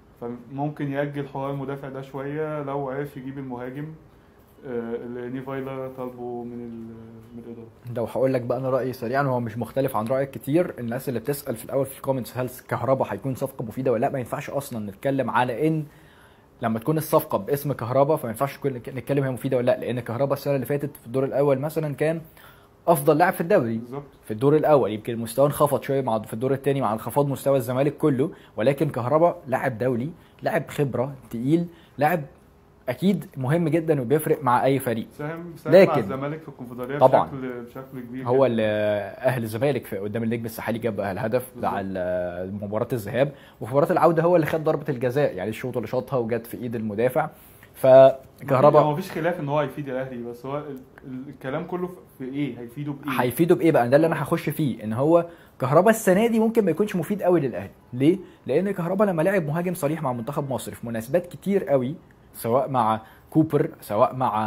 فممكن يأجل حوار المدافع ده شوية لو عرف يجيب المهاجم آه، اللي نيفايلا طالبه من ال- من الإدارة
لو هقول لك بقى انا رايي سريعا وهو مش مختلف عن رايك كتير الناس اللي بتسال في الاول في الكومنتس هل كهربا هيكون صفقه مفيده ولا لا ما ينفعش اصلا نتكلم على ان لما تكون الصفقه باسم كهربا فما ينفعش كل- نتكلم هي مفيده ولا لا لان كهربا السنه اللي فاتت في الدور الاول مثلا كان افضل لاعب في الدوري
بالظبط
في الدور الاول يمكن مستواه انخفض شويه مع في الدور الثاني مع انخفاض مستوى الزمالك كله ولكن كهربا لاعب دولي لاعب خبره تقيل لاعب اكيد مهم جدا وبيفرق مع اي فريق
ساهم ساهم مع
لكن-
الزمالك في الكونفدرالية
طبعاً.
بشكل بشكل كبير
هو
جداً.
اللي اهل الزمالك في قدام النجم الساحلي جاب الهدف بتاع
بالظبط.
ال- مباراه الذهاب وفي مباراه العوده هو اللي خد ضربه الجزاء يعني الشوط اللي شاطها وجت في ايد المدافع
هو
فكهربا
مفيش خلاف ان هو هيفيد الاهلي بس هو ال- ال- الكلام كله في ايه هيفيده بايه
هيفيده بايه بقى ده اللي انا هخش فيه ان هو كهربا السنه دي ممكن ما يكونش مفيد قوي للاهلي ليه لان كهربا لما لعب مهاجم صريح مع منتخب مصر في مناسبات كتير قوي سواء مع كوبر سواء مع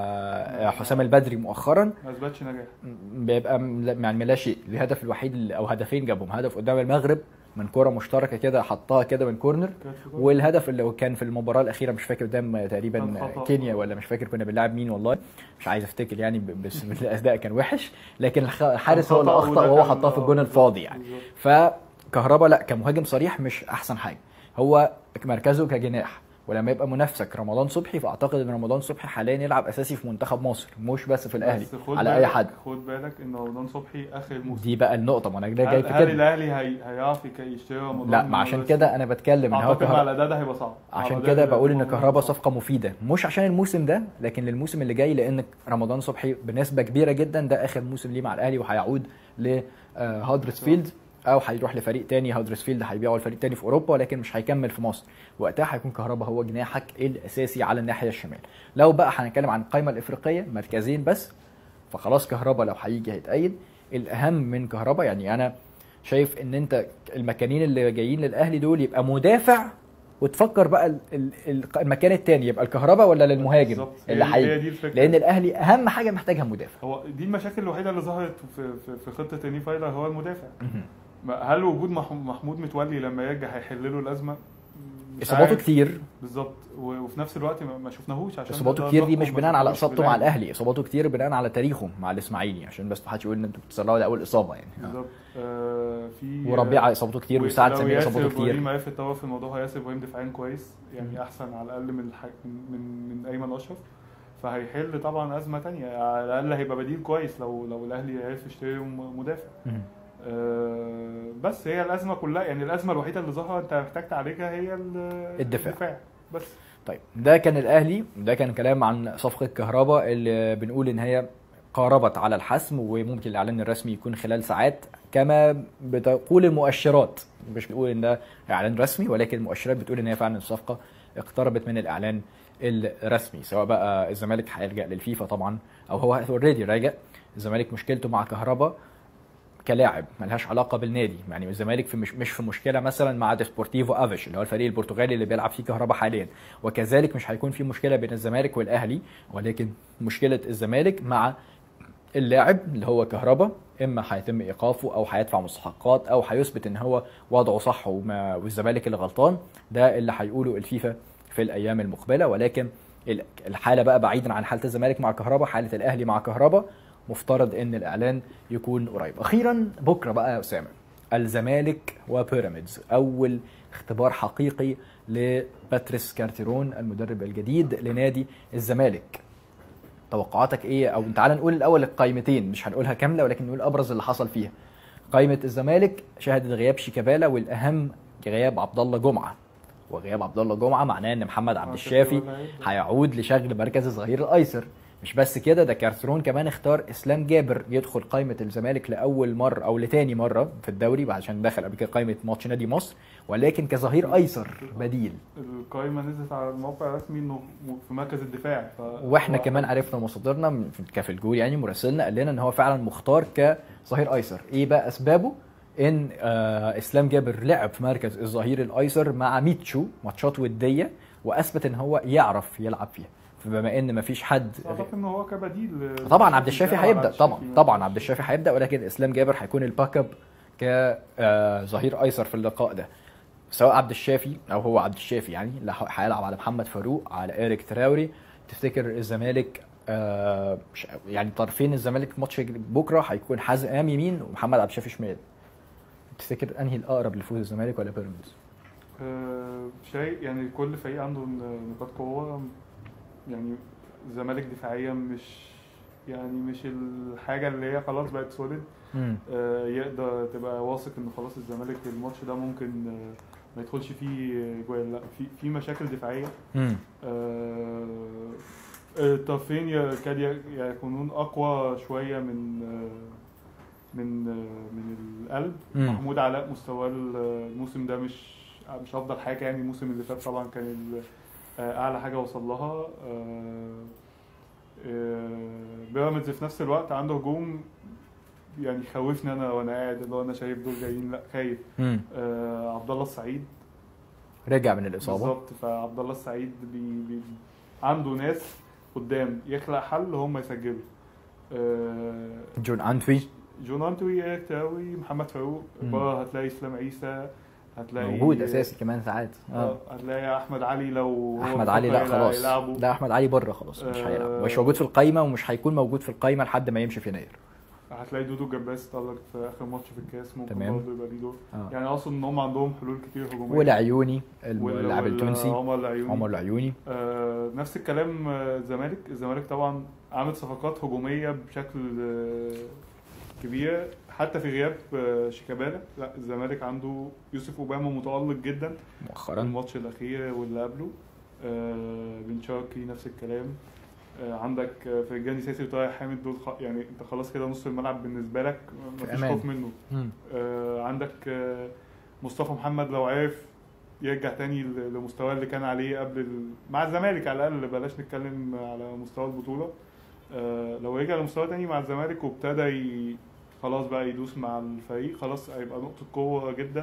حسام البدري مؤخرا
ما اثبتش نجاح
بيبقى م- يعني لا شيء الهدف الوحيد اللي- او هدفين جابهم هدف قدام المغرب من كرة مشتركة كده حطها كده من كورنر
كانت في جول.
والهدف اللي كان في المباراة الأخيرة مش فاكر قدام
كان
تقريبا
خطأ.
كينيا ولا مش فاكر كنا بنلعب مين والله مش عايز افتكر يعني ب- بس الأداء كان وحش لكن الخ- الحارس هو اللي
خطأ
أخطأ
وده
وهو
كان-
حطها في الجون
آه،
الفاضي يعني
بالظبط.
فكهربا لا كمهاجم صريح مش أحسن حاجة هو مركزه كجناح ولما يبقى منافسك رمضان صبحي فاعتقد ان رمضان صبحي حاليا يلعب اساسي في منتخب مصر مش بس في الاهلي
بس خد
على اي
بالك-
حد
خد بالك ان رمضان صبحي اخر الموسم
دي بقى النقطة ما انا ده جاي
هل,
في
هل
كده
الاهلي هي... هيعرف يك- يشتري رمضان
لا
من
ما عشان
رمضان
كده انا بتكلم ان هو
اعتقد مع
كهربا
الاداء ده هيبقى صعب مع
عشان
الأداء
كده
ده
بقول ان
هيبقى
كهربا
صعب.
صفقة مفيدة مش عشان الموسم ده لكن للموسم اللي جاي لان رمضان صبحي بنسبة كبيرة جدا ده اخر موسم ليه مع الاهلي وهيعود لهادرسفيلد او هيروح لفريق تاني هادرسفيلد هيبيعه لفريق تاني في اوروبا لكن مش هيكمل في مصر وقتها هيكون كهربا هو جناحك الاساسي على الناحية الشمال لو بقى هنتكلم عن القائمة الافريقية مركزين بس فخلاص كهربا لو هيجي هيتأيد الاهم من كهربا يعني انا شايف ان انت المكانين اللي جايين للاهلي دول يبقى مدافع وتفكر بقى ال- ال- ال- المكان التاني يبقى الكهرباء ولا للمهاجم
بالظبط.
اللي
هي- هي
هيجي
دي الفكرة.
لان الاهلي اهم حاجه محتاجها مدافع
هو دي المشاكل الوحيده اللي ظهرت في في, في خطه ريني فايلر هو المدافع ما- هل وجود مح- محمود متولي لما يرجع هيحل له الازمه مش
اصاباته
عارف.
كتير
بالظبط و- وفي نفس الوقت ما ما شفناهوش عشان
اصاباته
نقدر
كتير دي
نحكم
مش
ما
بناء على
شفناهوش
اصابته مع
بالعين.
الاهلي اصاباته كتير بناء على تاريخه مع الاسماعيلي عشان بس ما حدش يقول ان انتوا بتسرعوا ده اول اصابه يعني
بالظبط آه في
وربيعه اصابته كتير وسعد سمير اصابته كتير
ابراهيم عرف يتطور في الموضوع هو ياسر ابراهيم دفاعيا كويس يعني احسن على الاقل من الح... من من ايمن اشرف فهيحل طبعا ازمه تانية على الاقل هيبقى بديل كويس لو لو الاهلي عرف يشتري م- مدافع
مهم.
آه، بس هي الازمه كلها يعني الازمه الوحيده اللي ظهرت انت محتاج تعالجها هي ال-
الدفاع.
بس
طيب ده كان الاهلي ده كان كلام عن صفقه كهربا اللي بنقول ان هي قاربت على الحسم وممكن الاعلان الرسمي يكون خلال ساعات كما بتقول المؤشرات مش بنقول ان ده اعلان رسمي ولكن المؤشرات بتقول ان هي فعلا الصفقه اقتربت من الاعلان الرسمي سواء بقى الزمالك هيلجا للفيفا طبعا او هو اوريدي راجع الزمالك مشكلته مع كهربا كلاعب ملهاش علاقه بالنادي يعني الزمالك في مش مش في مشكله مثلا مع ديسبورتيفو افيش اللي هو الفريق البرتغالي اللي بيلعب فيه كهربا حاليا وكذلك مش هيكون في مشكله بين الزمالك والاهلي ولكن مشكله الزمالك مع اللاعب اللي هو كهربا اما هيتم ايقافه او هيدفع مستحقات او هيثبت ان هو وضعه صح وما والزمالك اللي غلطان ده اللي هيقوله الفيفا في الايام المقبله ولكن ال- الحاله بقى بعيدا عن حاله الزمالك مع كهربا حاله الاهلي مع كهربا مفترض ان الاعلان يكون قريب اخيرا بكره بقى يا اسامه الزمالك وبيراميدز اول اختبار حقيقي لباتريس كارتيرون المدرب الجديد لنادي الزمالك توقعاتك ايه او تعال نقول الاول القائمتين مش هنقولها كامله ولكن نقول ابرز اللي حصل فيها قائمه الزمالك شهدت غياب شيكابالا والاهم غياب عبد الله جمعه وغياب عبد الله جمعه معناه ان محمد عبد
آه،
الشافي
شكله ولا إيه؟
هيعود لشغل مركز الظهير الايسر مش بس كده ده كارترون كمان اختار اسلام جابر يدخل قائمه الزمالك لاول مره او لتاني مره في الدوري عشان دخل قبل كده قائمه ماتش نادي مصر ولكن كظهير ايسر بديل
القائمه نزلت على الموقع الرسمي انه في مركز الدفاع ف...
واحنا كمان عرفنا مصادرنا من- كفي الجول يعني مراسلنا قال لنا ان هو فعلا مختار كظهير ايسر ايه بقى اسبابه ان آه اسلام جابر لعب في مركز الظهير الايسر مع ميتشو ماتشات وديه واثبت ان هو يعرف يلعب فيها فبما ان مفيش حد
اعتقد ان هو كبديل
طبعا عبد الشافي
على
هيبدا طبعا
الشافي.
طبعا عبد الشافي هيبدا ولكن اسلام جابر هيكون الباك اب كظهير ايسر في اللقاء ده سواء عبد الشافي او هو عبد الشافي يعني لا ه- هيلعب على محمد فاروق على ايريك تراوري تفتكر الزمالك آه مش- يعني طرفين الزمالك ماتش بكره هيكون حازم امام يمين ومحمد عبد الشافي شمال تفتكر انهي الاقرب لفوز الزمالك ولا بيراميدز؟
آه، شيء يعني كل فريق عنده نقاط قوة يعني الزمالك دفاعيا مش يعني مش الحاجة اللي هي خلاص بقت سوليد
مم.
آه، يقدر تبقى واثق ان خلاص الزمالك الماتش ده ممكن آه، ما يدخلش فيه جوال لا في في مشاكل دفاعية
مم.
آه، الطرفين يكاد يكونون اقوى شوية من آه، من آه، من القلب
مم.
محمود علاء مستواه الموسم ده مش مش افضل حاجه يعني الموسم اللي فات طبعا كان ال- آه، اعلى حاجه وصل لها آه، آه، بيراميدز في نفس الوقت عنده هجوم يعني خوفني انا وانا قاعد اللي هو انا شايف دول جايين لا خايف
مم.
آه، عبد الله السعيد
رجع من الاصابه
بالظبط فعبد الله السعيد بي بي عنده ناس قدام يخلق حل هم يسجلوا آه،
جون انتوي
جون انتوي ايريك تاوي محمد فاروق
مم.
بره هتلاقي اسلام عيسى هتلاقي
موجود اساسي كمان ساعات اه
اه هتلاقي احمد علي لو هو
احمد علي لا
بيفكر
خلاص
يلعبه
لا احمد علي بره خلاص مش
آه.
هيلعب مش موجود في القايمه ومش هيكون موجود في القايمه لحد ما يمشي في يناير
هتلاقي دودو جباس طلع في اخر ماتش في الكاس ممكن
تمام.
برضه يبقى ليه دور
آه.
يعني اقصد ان هم عندهم حلول كتير هجوميه
والعيوني
وال-
اللاعب
وال-
التونسي
عمر العيوني
عمر العيوني
آه نفس الكلام آه، الزمالك الزمالك طبعا عامل صفقات هجوميه بشكل آه كبير حتى في غياب آه، شيكابالا لا الزمالك عنده يوسف اوباما متالق جدا
مؤخرا
الماتش الاخير واللي قبله آه بن شرقي نفس الكلام آه عندك آه، فرجاني ساسي وطارق حامد دول خ... يعني انت خلاص كده نص الملعب بالنسبه لك
في
مفيش
أمان.
خوف منه
مم.
آه عندك آه مصطفى محمد لو عرف يرجع تاني ل- لمستواه اللي كان عليه قبل ال... مع الزمالك على الاقل بلاش نتكلم على مستوى البطوله آه لو رجع لمستواه تاني مع الزمالك وابتدى ي... خلاص بقى يدوس مع الفريق خلاص هيبقى نقطه قوه جدا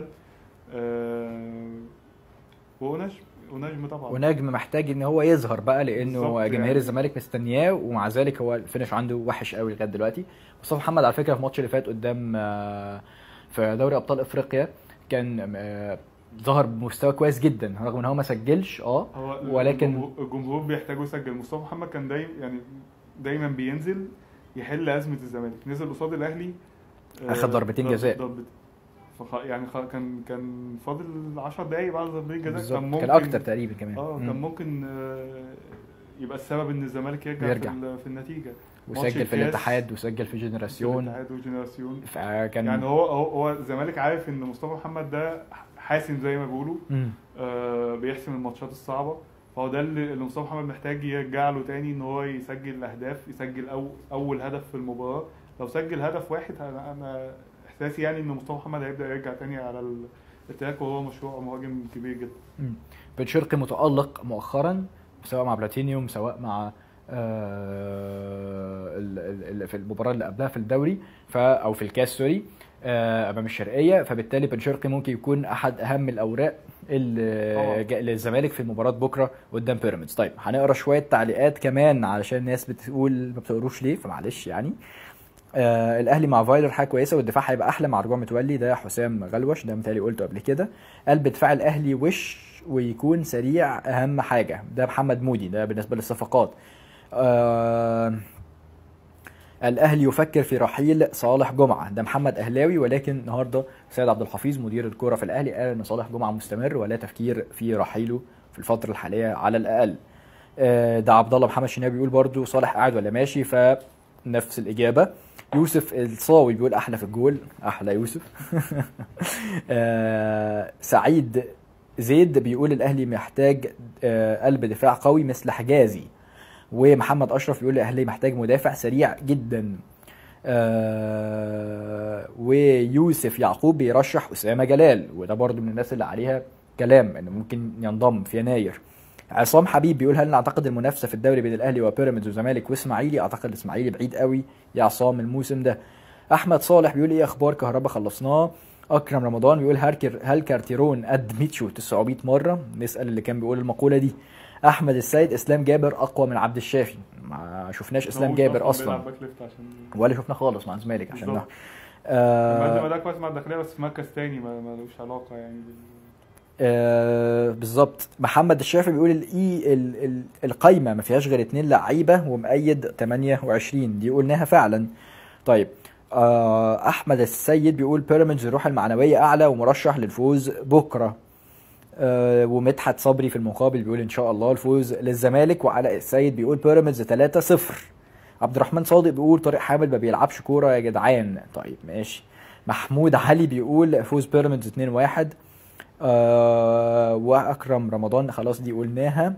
آه ونجم ونجم طبعا
ونجم محتاج ان هو يظهر بقى لانه
بالظبط
جماهير
يعني.
الزمالك مستنياه ومع ذلك هو الفينش عنده وحش قوي لغايه دلوقتي مصطفى محمد على فكره في الماتش اللي فات قدام آه، في دوري ابطال افريقيا كان آه، ظهر بمستوى كويس جدا رغم ان هو ما سجلش اه
هو
ولكن-
الجمهور- الجمهور بيحتاجوا يسجل مصطفى محمد كان دايما يعني دايما بينزل يحل ازمه الزمالك نزل قصاد الاهلي آه،
أخد ضربتين
ضرب-
جزاء.
ضربت فخ... يعني خ... كان كان فاضل 10 دقايق بعد ضربتين جزاء
بالظبط
كان ممكن
كان اكتر تقريبا كمان
اه
مم.
كان ممكن آه، يبقى السبب ان الزمالك يرجع,
يرجع.
في, ال- في النتيجه ماتش
وسجل في
الكاس،
الاتحاد وسجل في جنراسيون
الاتحاد وجنراسيون
فكان
يعني هو هو هو الزمالك عارف ان مصطفى محمد ده حاسم زي ما بيقولوا
مم.
آه، بيحسم الماتشات الصعبه فهو ده اللي اللي مصطفى محمد محتاج يرجع له تاني ان هو يسجل الاهداف يسجل أو اول هدف في المباراه لو سجل هدف واحد انا انا احساسي يعني ان مصطفى محمد هيبدا يرجع تاني على ال- التراك وهو مشروع مهاجم كبير جدا
مم. بن شرقي متألق مؤخرا سواء مع بلاتينيوم سواء مع آه، ال- ال- ال- في المباراة اللي قبلها في الدوري ف او في الكاس سوري آه، امام الشرقية فبالتالي بن شرقي ممكن يكون احد اهم الاوراق اللي
طبعا.
جا- للزمالك في مباراة بكرة قدام بيراميدز طيب هنقرا شوية تعليقات كمان علشان الناس بتقول ما بتقروش ليه فمعلش يعني آه الاهلي مع فايلر حاجه كويسه والدفاع هيبقى احلى مع رجوع متولي ده حسام غلوش ده متهيألي قلته قبل كده قلب دفاع الاهلي وش ويكون سريع اهم حاجه ده محمد مودي ده بالنسبه للصفقات آه الاهلي يفكر في رحيل صالح جمعه ده محمد اهلاوي ولكن النهارده سيد عبد الحفيظ مدير الكره في الاهلي قال ان صالح جمعه مستمر ولا تفكير في رحيله في الفتره الحاليه على الاقل آه، ده عبد الله محمد شناوي بيقول برضو صالح قاعد ولا ماشي فنفس الاجابه يوسف الصاوي بيقول احلى في الجول احلى يوسف آه، سعيد زيد بيقول الاهلي محتاج آه، قلب دفاع قوي مثل حجازي ومحمد اشرف بيقول الاهلي محتاج مدافع سريع جدا آه ويوسف يعقوب بيرشح اسامه جلال وده برضو من الناس اللي عليها كلام انه ممكن ينضم في يناير عصام حبيب بيقول هل نعتقد المنافسه في الدوري بين الاهلي وبيراميدز وزمالك واسماعيلي اعتقد الاسماعيلي بعيد قوي يا عصام الموسم ده احمد صالح بيقول ايه اخبار كهربا خلصناه اكرم رمضان بيقول هل هل كارتيرون قد ميتشو 900 مره نسال اللي كان بيقول المقوله دي احمد السيد اسلام جابر اقوى من عبد الشافي ما شفناش اسلام
هو
جابر اصلا
بيلعب باك ليفت عشان
ولا شفنا خالص مع الزمالك عشان
بالظبط.
ده آه
مقدم اداء كويس مع الداخليه بس في مركز تاني ما ملوش علاقه يعني بال...
آه بالظبط محمد الشافعي بيقول الاي ال ال القايمه ما فيهاش غير اتنين لعيبه ومؤيد 28 دي قلناها فعلا طيب آه احمد السيد بيقول بيراميدز الروح المعنويه اعلى ومرشح للفوز بكره آه ومدحت صبري في المقابل بيقول ان شاء الله الفوز للزمالك وعلاء السيد بيقول بيراميدز 3-0 عبد الرحمن صادق بيقول طارق حامد ما بيلعبش كوره يا جدعان طيب ماشي محمود علي بيقول فوز بيراميدز 2-1 آه واكرم رمضان خلاص دي قلناها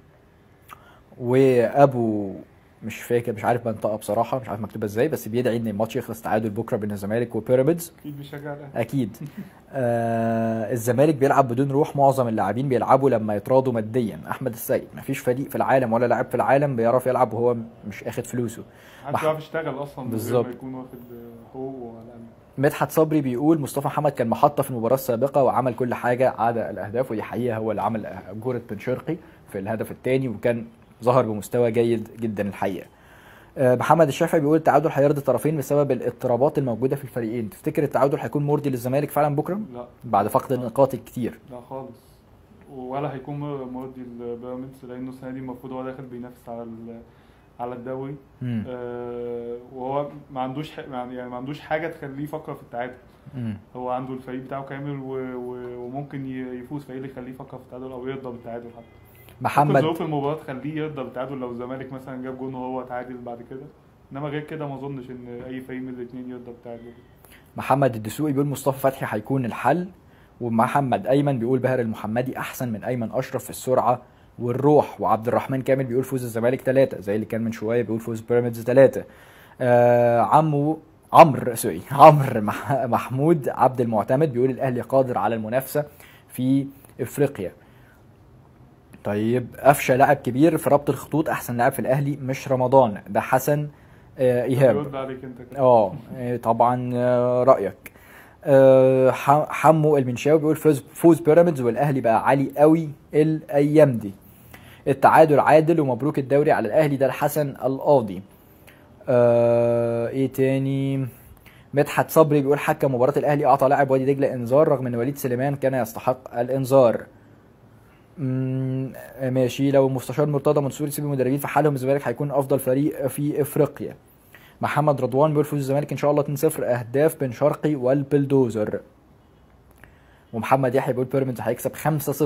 وابو مش فاكر مش عارف بنطقها بصراحه مش عارف مكتوبه ازاي بس بيدعي ان الماتش يخلص تعادل بكره بين الزمالك وبيراميدز
اكيد بيشجع الاهلي
اكيد آه الزمالك بيلعب بدون روح معظم اللاعبين بيلعبوا لما يتراضوا ماديا احمد السيد مفيش فريق في العالم ولا لاعب في العالم بيعرف يلعب وهو مش اخد فلوسه
محدش بيعرف يشتغل اصلا من غير
بالظبط.
ما يكون واخد حقوقه ولا
مدحت صبري بيقول مصطفى محمد كان محطة في المباراة السابقة وعمل كل حاجة عدا الأهداف ودي حقيقة هو اللي عمل جورة بن شرقي في الهدف الثاني وكان ظهر بمستوى جيد جدا الحقيقة آه، محمد الشافعي بيقول التعادل هيرضي الطرفين بسبب الاضطرابات الموجودة في الفريقين تفتكر التعادل هيكون مرضي للزمالك فعلا بكرة
لا
بعد فقد النقاط الكتير
لا خالص ولا هيكون مرضي البيراميدز لانه السنه دي المفروض هو داخل بينافس على ال- على الدوري
مم.
آه وهو ما عندوش ح- يعني ما عندوش حاجه تخليه يفكر في التعادل
مم.
هو عنده الفريق بتاعه كامل و... و... وممكن ي- يفوز فايه اللي يخليه يفكر في التعادل او يرضى بالتعادل حتى ممكن
محمد
ظروف المباراه تخليه يرضى بالتعادل لو الزمالك مثلا جاب جون وهو تعادل بعد كده انما غير كده ما اظنش ان اي فريق من الاثنين يرضى بالتعادل
محمد الدسوقي بيقول مصطفى فتحي هيكون الحل ومحمد ايمن بيقول باهر المحمدي احسن من ايمن اشرف في السرعه والروح وعبد الرحمن كامل بيقول فوز الزمالك ثلاثة زي اللي كان من شويه بيقول فوز بيراميدز ثلاثة آه عمو عمرو سوري عمرو مح محمود عبد المعتمد بيقول الاهلي قادر على المنافسه في افريقيا طيب قفشه لاعب كبير في ربط الخطوط احسن لاعب في الاهلي مش رمضان ده حسن آه ايهاب
يرد عليك انت كده
اه إيه طبعا آه، رايك آه، ح- حمو المنشاوي بيقول فوز فوز بيراميدز والاهلي بقى عالي قوي الايام دي التعادل عادل ومبروك الدوري على الاهلي ده الحسن القاضي آه ايه تاني مدحت صبري بيقول حكم مباراة الاهلي اعطى لاعب وادي دجلة انذار رغم ان وليد سليمان كان يستحق الانذار مم، ماشي لو المستشار مرتضى منصور يسيب المدربين في حالهم الزمالك هيكون افضل فريق في افريقيا محمد رضوان بيقول فوز الزمالك ان شاء الله 2-0 اهداف بن شرقي والبلدوزر ومحمد يحيى بيقول بيراميدز هيكسب 5-0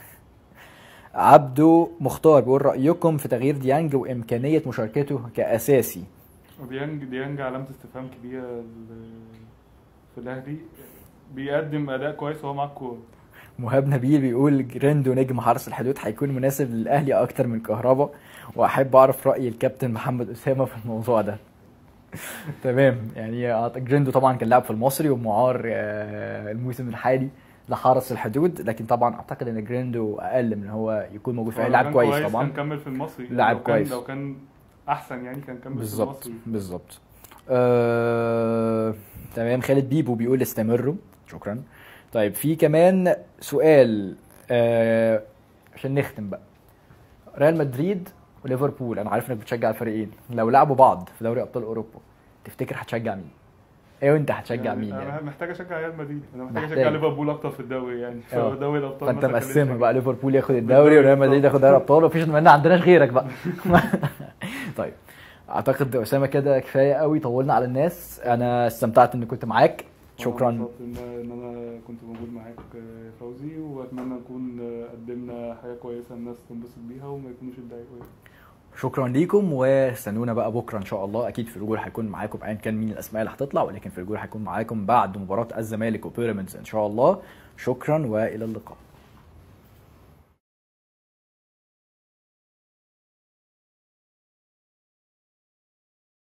عبده مختار بيقول رايكم في تغيير ديانج وامكانيه مشاركته كاساسي
وديانج ديانج علامة استفهام كبيرة ل- في الأهلي بيقدم أداء كويس وهو معاه الكورة
مهاب نبيل بيقول جريندو نجم حرس الحدود هيكون مناسب للاهلي اكتر من كهربا واحب اعرف راي الكابتن محمد اسامه في الموضوع ده تمام يعني أعتقد جريندو طبعا كان لاعب في المصري ومعار آه، الموسم الحالي لحرس الحدود لكن طبعا اعتقد ان جريندو اقل من هو يكون موجود في
هو لو
لاعب
كان
كويس
كان
طبعا
كمل في المصري
لاعب
لو كان-
كويس.
لو كان أحسن يعني كان كمل في
بالظبط
المصري
بالظبط آه... تمام خالد بيبو بيقول استمروا شكرا طيب في كمان سؤال آه... عشان نختم بقى ريال مدريد وليفربول انا عارف انك بتشجع الفريقين لو لعبوا بعض في دوري ابطال اوروبا تفتكر هتشجع مين؟ ايه وانت هتشجع
يعني
مين
أنا
يعني؟
محتاج أشجع ريال مدريد أنا محتاج
محتاج.
أشجع ليفربول أكتر في الدوري يعني في
اه.
دوري الأبطال
فانت
مثلا كان
مقسمها
لسه-
بقى ليفربول ياخد الدوري وريال مدريد ياخد دوري ابطال ومفيش ما عندناش غيرك بقى طيب اعتقد اسامه كده كفايه قوي طولنا على الناس انا استمتعت اني كنت معاك
أنا
شكرا
انبسطت ان ان انا كنت موجود معاك يا فوزي واتمنى نكون قدمنا حاجه كويسه الناس تنبسط بيها وما يكونوش اتضايقوا يعني.
شكرا ليكم واستنونا بقى بكره ان شاء الله اكيد في الرجول هيكون معاكم ايا كان مين الاسماء اللي هتطلع ولكن في الرجول هيكون معاكم بعد مباراه الزمالك وبيراميدز ان شاء الله شكرا والى اللقاء